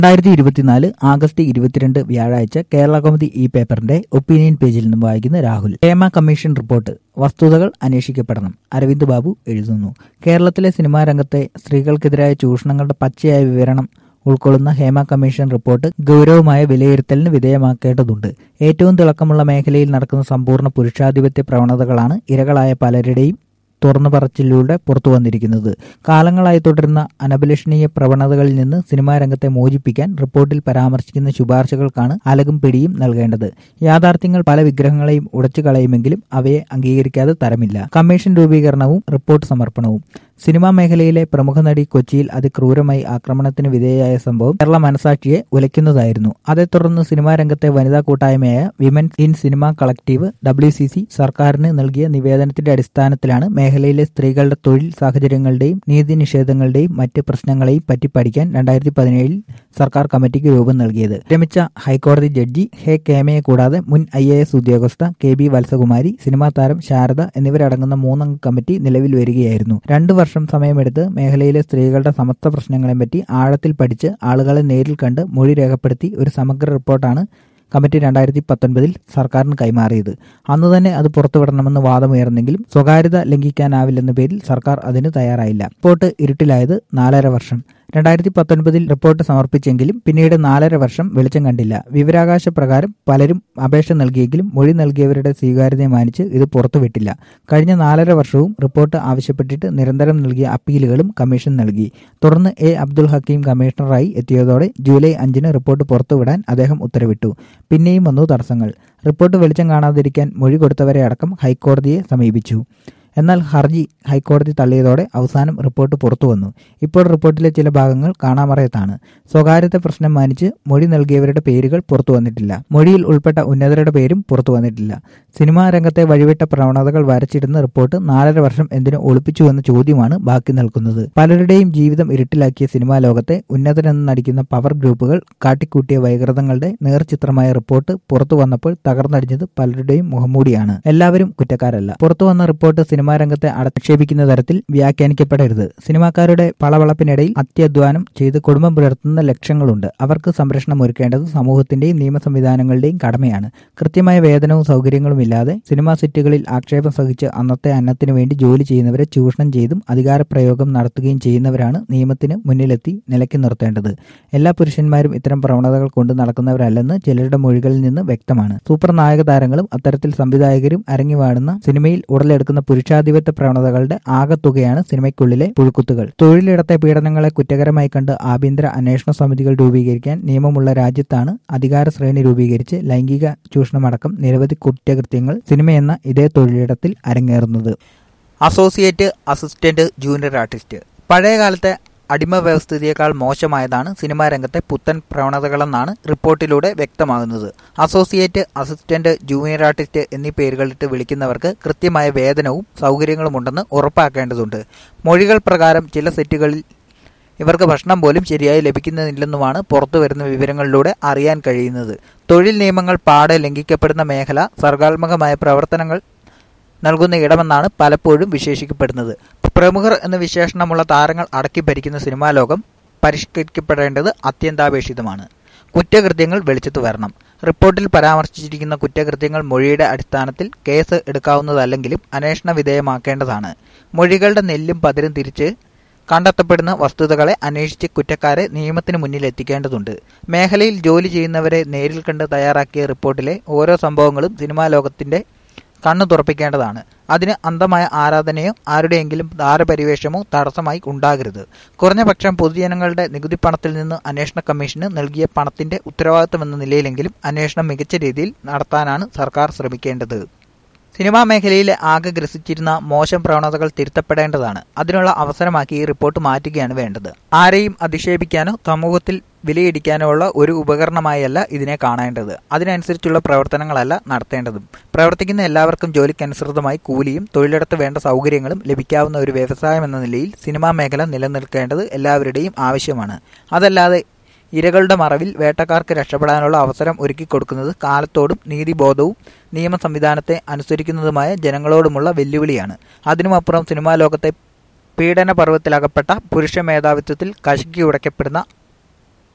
രണ്ടായിരത്തി ഇരുപത്തിനാല് ആഗസ്റ്റ് ഇരുപത്തിരണ്ട് വ്യാഴാഴ്ച കേരള കൗമുദി ഈ പേപ്പറിന്റെ ഒപ്പീനിയൻ പേജിൽ നിന്നും വായിക്കുന്ന രാഹുൽ ഹേമ കമ്മീഷൻ റിപ്പോർട്ട് വസ്തുതകൾ അന്വേഷിക്കപ്പെടണം അരവിന്ദ് ബാബു എഴുതുന്നു കേരളത്തിലെ സിനിമാ രംഗത്തെ സ്ത്രീകൾക്കെതിരായ ചൂഷണങ്ങളുടെ പച്ചയായ വിവരണം ഉൾക്കൊള്ളുന്ന ഹേമ കമ്മീഷൻ റിപ്പോർട്ട് ഗൗരവമായ വിലയിരുത്തലിന് വിധേയമാക്കേണ്ടതുണ്ട് ഏറ്റവും തിളക്കമുള്ള മേഖലയിൽ നടക്കുന്ന സമ്പൂർണ്ണ പുരുഷാധിപത്യ പ്രവണതകളാണ് ഇരകളായ പലരുടെയും തുറന്നു പറച്ചിലൂടെ പുറത്തു വന്നിരിക്കുന്നത് കാലങ്ങളായി തുടരുന്ന അനഭിലഷണീയ പ്രവണതകളിൽ നിന്ന് സിനിമാ രംഗത്തെ മോചിപ്പിക്കാൻ റിപ്പോർട്ടിൽ പരാമർശിക്കുന്ന ശുപാർശകൾക്കാണ് അലകും പിടിയും നൽകേണ്ടത് യാഥാർത്ഥ്യങ്ങൾ പല വിഗ്രഹങ്ങളെയും ഉടച്ചു കളയുമെങ്കിലും അവയെ അംഗീകരിക്കാതെ തരമില്ല കമ്മീഷൻ രൂപീകരണവും റിപ്പോർട്ട് സമർപ്പണവും സിനിമാ മേഖലയിലെ പ്രമുഖ നടി കൊച്ചിയിൽ അതിക്രൂരമായി ആക്രമണത്തിന് വിധേയയായ സംഭവം കേരള മനസാക്ഷിയെ ഉലയ്ക്കുന്നതായിരുന്നു അതേ തുടർന്ന് സിനിമാ രംഗത്തെ വനിതാ കൂട്ടായ്മയായ women's in cinema collective W C C സർക്കാരിന് നൽകിയ നിവേദനത്തിന്റെ അടിസ്ഥാനത്തിലാണ് മേഖലയിലെ സ്ത്രീകളുടെ തൊഴിൽ സാഹചര്യങ്ങളുടെയും നീതി നിഷേധങ്ങളുടെയും മറ്റ് പ്രശ്നങ്ങളെയും പറ്റി പഠിക്കാൻ രണ്ടായിരത്തി പതിനേഴിൽ സർക്കാർ കമ്മിറ്റിക്ക് രൂപം നൽകിയത് വിരമിച്ച ഹൈക്കോടതി ജഡ്ജി ഹെ കേമയെ കൂടാതെ മുൻ ഐ എ എസ് ഉദ്യോഗസ്ഥ കെ ബി വത്സകുമാരി സിനിമാ താരം ശാരദ എന്നിവരടങ്ങുന്ന മൂന്നംഗ കമ്മിറ്റി നിലവിൽ വരികയായിരുന്നു രണ്ടു വർഷം സമയമെടുത്ത് മേഖലയിലെ സ്ത്രീകളുടെ സമസ്ത പ്രശ്നങ്ങളെപ്പറ്റി ആഴത്തിൽ പഠിച്ച് ആളുകളെ നേരിൽ കണ്ട് മൊഴി രേഖപ്പെടുത്തി ഒരു സമഗ്ര റിപ്പോർട്ടാണ് കമ്മിറ്റി രണ്ടായിരത്തി പത്തൊൻപതിൽ സർക്കാരിന് കൈമാറിയത് അന്ന് തന്നെ അത് പുറത്തുവിടണമെന്ന് വാദമുയർന്നെങ്കിലും സ്വകാര്യത ലംഘിക്കാനാവില്ലെന്ന പേരിൽ സർക്കാർ അതിന് തയ്യാറായില്ല റിപ്പോർട്ട് ഇരുട്ടിലായത് നാലര വർഷം രണ്ടായിരത്തി പത്തൊൻപതിൽ റിപ്പോർട്ട് സമർപ്പിച്ചെങ്കിലും പിന്നീട് നാലര വർഷം വെളിച്ചം കണ്ടില്ല വിവരാകാശ പ്രകാരം പലരും അപേക്ഷ നൽകിയെങ്കിലും മൊഴി നൽകിയവരുടെ സ്വീകാര്യതയെ മാനിച്ച് ഇത് പുറത്തുവിട്ടില്ല കഴിഞ്ഞ നാലര വർഷവും റിപ്പോർട്ട് ആവശ്യപ്പെട്ടിട്ട് നിരന്തരം നൽകിയ അപ്പീലുകളും കമ്മീഷൻ നൽകി തുടർന്ന് എ അബ്ദുൽ ഹക്കീം കമ്മീഷണറായി എത്തിയതോടെ ജൂലൈ അഞ്ചിന് റിപ്പോർട്ട് പുറത്തുവിടാൻ അദ്ദേഹം ഉത്തരവിട്ടു പിന്നെയും വന്നു തടസ്സങ്ങൾ റിപ്പോർട്ട് വെളിച്ചം കാണാതിരിക്കാൻ മൊഴി കൊടുത്തവരെ അടക്കം ഹൈക്കോടതിയെ സമീപിച്ചു എന്നാൽ ഹർജി ഹൈക്കോടതി തള്ളിയതോടെ അവസാനം റിപ്പോർട്ട് പുറത്തു വന്നു ഇപ്പോൾ റിപ്പോർട്ടിലെ ചില ഭാഗങ്ങൾ കാണാമറയത്താണ് സ്വകാര്യത പ്രശ്നം മാനിച്ച് മൊഴി നൽകിയവരുടെ പേരുകൾ പുറത്തു വന്നിട്ടില്ല മൊഴിയിൽ ഉൾപ്പെട്ട ഉന്നതരുടെ പേരും പുറത്തു വന്നിട്ടില്ല സിനിമാ രംഗത്തെ വഴിവിട്ട പ്രവണതകൾ വരച്ചിടുന്ന റിപ്പോർട്ട് നാലര വർഷം എന്തിനു ഒളിപ്പിച്ചു എന്ന ചോദ്യമാണ് ബാക്കി നിൽക്കുന്നത് പലരുടെയും ജീവിതം ഇരുട്ടിലാക്കിയ സിനിമാ ലോകത്തെ ഉന്നതരെന്ന് നടിക്കുന്ന പവർ ഗ്രൂപ്പുകൾ കാട്ടിക്കൂട്ടിയ വൈകൃതങ്ങളുടെ നേർചിത്രമായ റിപ്പോർട്ട് പുറത്തു വന്നപ്പോൾ തകർന്നടിഞ്ഞത് പലരുടെയും മുഖംമൂടിയാണ് എല്ലാവരും കുറ്റക്കാരല്ല പുറത്തു വന്ന റിപ്പോർട്ട് സിനിമാ രംഗത്തെ അടക്ഷേപിക്കുന്ന തരത്തിൽ വ്യാഖ്യാനിക്കപ്പെടരുത് സിനിമാക്കാരുടെ പളവളപ്പിനിടയിൽ അത്യധ്വാനം ചെയ്ത് കുടുംബം പുലർത്തുന്ന ലക്ഷ്യങ്ങളുണ്ട് അവർക്ക് സംരക്ഷണം ഒരുക്കേണ്ടത് സമൂഹത്തിന്റെയും നിയമ സംവിധാനങ്ങളുടെയും കടമയാണ് കൃത്യമായ വേതനവും സൗകര്യങ്ങളും ഇല്ലാതെ സിനിമാ സെറ്റുകളിൽ ആക്ഷേപം സഹിച്ച് അന്നത്തെ അന്നത്തിനു വേണ്ടി ജോലി ചെയ്യുന്നവരെ ചൂഷണം ചെയ്തും അധികാരപ്രയോഗം നടത്തുകയും ചെയ്യുന്നവരാണ് നിയമത്തിന് മുന്നിലെത്തി നിലയ്ക്ക് നിർത്തേണ്ടത് എല്ലാ പുരുഷന്മാരും ഇത്തരം പ്രവണതകൾ കൊണ്ട് നടക്കുന്നവരല്ലെന്ന് ചിലരുടെ മൊഴികളിൽ നിന്ന് വ്യക്തമാണ് സൂപ്പർ നായക താരങ്ങളും അത്തരത്തിൽ സംവിധായകരും അരങ്ങി വാടുന്ന സിനിമയിൽ ഉടലെടുക്കുന്ന പുരുഷാധിപത്യ പ്രവണതകളുടെ ആകത്തുകയാണ് സിനിമയ്ക്കുള്ളിലെ പുഴുക്കുത്തുകൾ തൊഴിലിടത്തെ പീഡനങ്ങളെ കുറ്റകരമായി കണ്ട് ആഭ്യന്തര അന്വേഷണ സമിതികൾ രൂപീകരിക്കാൻ നിയമമുള്ള രാജ്യത്താണ് അധികാര ശ്രേണി രൂപീകരിച്ച് ലൈംഗിക ചൂഷണമടക്കം നിരവധി കുറ്റകൃത്യങ്ങൾ സിനിമയെന്ന ഇതേ തൊഴിലിടത്തിൽ അരങ്ങേറുന്നത് അസോസിയേറ്റ് അസിസ്റ്റന്റ് ജൂനിയർ ആർട്ടിസ്റ്റ് പഴയകാലത്തെ അടിമ വ്യവസ്ഥിതിയേക്കാൾ മോശമായതാണ് സിനിമാ രംഗത്തെ പുത്തൻ പ്രവണതകളെന്നാണ് റിപ്പോർട്ടിലൂടെ വ്യക്തമാകുന്നത് അസോസിയേറ്റ് അസിസ്റ്റന്റ് ജൂനിയർ ആർട്ടിസ്റ്റ് എന്നീ പേരുകളിട്ട് വിളിക്കുന്നവർക്ക് കൃത്യമായ വേതനവും സൗകര്യങ്ങളും ഉണ്ടെന്ന് ഉറപ്പാക്കേണ്ടതുണ്ട് മൊഴികൾ പ്രകാരം ചില സെറ്റുകളിൽ ഇവർക്ക് ഭക്ഷണം പോലും ശരിയായി ലഭിക്കുന്നില്ലെന്നുമാണ് പുറത്തു വരുന്ന വിവരങ്ങളിലൂടെ അറിയാൻ കഴിയുന്നത് തൊഴിൽ നിയമങ്ങൾ പാടെ ലംഘിക്കപ്പെടുന്ന മേഖല സർഗാത്മകമായ പ്രവർത്തനങ്ങൾ നൽകുന്ന ഇടമെന്നാണ് പലപ്പോഴും വിശേഷിക്കപ്പെടുന്നത് പ്രമുഖർ എന്ന വിശേഷണമുള്ള താരങ്ങൾ അടക്കി ഭരിക്കുന്ന സിനിമാ ലോകം പരിഷ്കരിക്കപ്പെടേണ്ടത് അത്യന്താപേക്ഷിതമാണ് കുറ്റകൃത്യങ്ങൾ വെളിച്ചത്ത് വരണം റിപ്പോർട്ടിൽ പരാമർശിച്ചിരിക്കുന്ന കുറ്റകൃത്യങ്ങൾ മൊഴിയുടെ അടിസ്ഥാനത്തിൽ കേസ് എടുക്കാവുന്നതല്ലെങ്കിലും അന്വേഷണ വിധേയമാക്കേണ്ടതാണ് മൊഴികളുടെ നെല്ലും പതിരും തിരിച്ച് കണ്ടെത്തപ്പെടുന്ന വസ്തുതകളെ അന്വേഷിച്ച് കുറ്റക്കാരെ നിയമത്തിന് മുന്നിൽ എത്തിക്കേണ്ടതുണ്ട് മേഖലയിൽ ജോലി ചെയ്യുന്നവരെ നേരിൽ കണ്ട് തയ്യാറാക്കിയ റിപ്പോർട്ടിലെ ഓരോ സംഭവങ്ങളും സിനിമാ ലോകത്തിന്റെ കണ്ണു തുറപ്പിക്കേണ്ടതാണ് അതിന് അന്ധമായ ആരാധനയോ ആരുടെയെങ്കിലും താരപരിവേഷമോ തടസ്സമായി ഉണ്ടാകരുത് കുറഞ്ഞ പക്ഷം പൊതുജനങ്ങളുടെ നികുതി പണത്തിൽ നിന്ന് അന്വേഷണ കമ്മീഷന് നൽകിയ പണത്തിന്റെ ഉത്തരവാദിത്തമെന്ന നിലയിലെങ്കിലും അന്വേഷണം മികച്ച രീതിയിൽ നടത്താനാണ് സർക്കാർ ശ്രമിക്കേണ്ടത് സിനിമാ മേഖലയിലെ ആകെ ഗ്രസിച്ചിരുന്ന മോശം പ്രവണതകൾ തിരുത്തപ്പെടേണ്ടതാണ് അതിനുള്ള അവസരമാക്കി ഈ റിപ്പോർട്ട് മാറ്റുകയാണ് വേണ്ടത് ആരെയും അധിക്ഷേപിക്കാനോ സമൂഹത്തിൽ വിലയിടിക്കാനോ ഉള്ള ഒരു ഉപകരണമായല്ല ഇതിനെ കാണേണ്ടത് അതിനനുസരിച്ചുള്ള പ്രവർത്തനങ്ങളല്ല നടത്തേണ്ടതും പ്രവർത്തിക്കുന്ന എല്ലാവർക്കും ജോലിക്കനുസൃതമായി കൂലിയും തൊഴിലിടത്ത് വേണ്ട സൗകര്യങ്ങളും ലഭിക്കാവുന്ന ഒരു വ്യവസായം എന്ന നിലയിൽ സിനിമാ മേഖല നിലനിൽക്കേണ്ടത് എല്ലാവരുടെയും ആവശ്യമാണ് അതല്ലാതെ ഇരകളുടെ മറവിൽ വേട്ടക്കാർക്ക് രക്ഷപ്പെടാനുള്ള അവസരം ഒരുക്കി കൊടുക്കുന്നത് കാലത്തോടും നീതിബോധവും നിയമ സംവിധാനത്തെ അനുസരിക്കുന്നതുമായ ജനങ്ങളോടുമുള്ള വെല്ലുവിളിയാണ് അതിനുമപ്പുറം സിനിമാ ലോകത്തെ പീഡന പർവ്വത്തിലകപ്പെട്ട പുരുഷ മേധാവിത്വത്തിൽ കശക്കി ഉടയ്ക്കപ്പെടുന്ന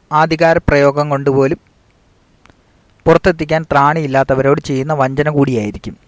ആധികാര പ്രയോഗം കൊണ്ടുപോലും പുറത്തെത്തിക്കാൻ ത്രാണിയില്ലാത്തവരോട് ചെയ്യുന്ന വഞ്ചന കൂടിയായിരിക്കും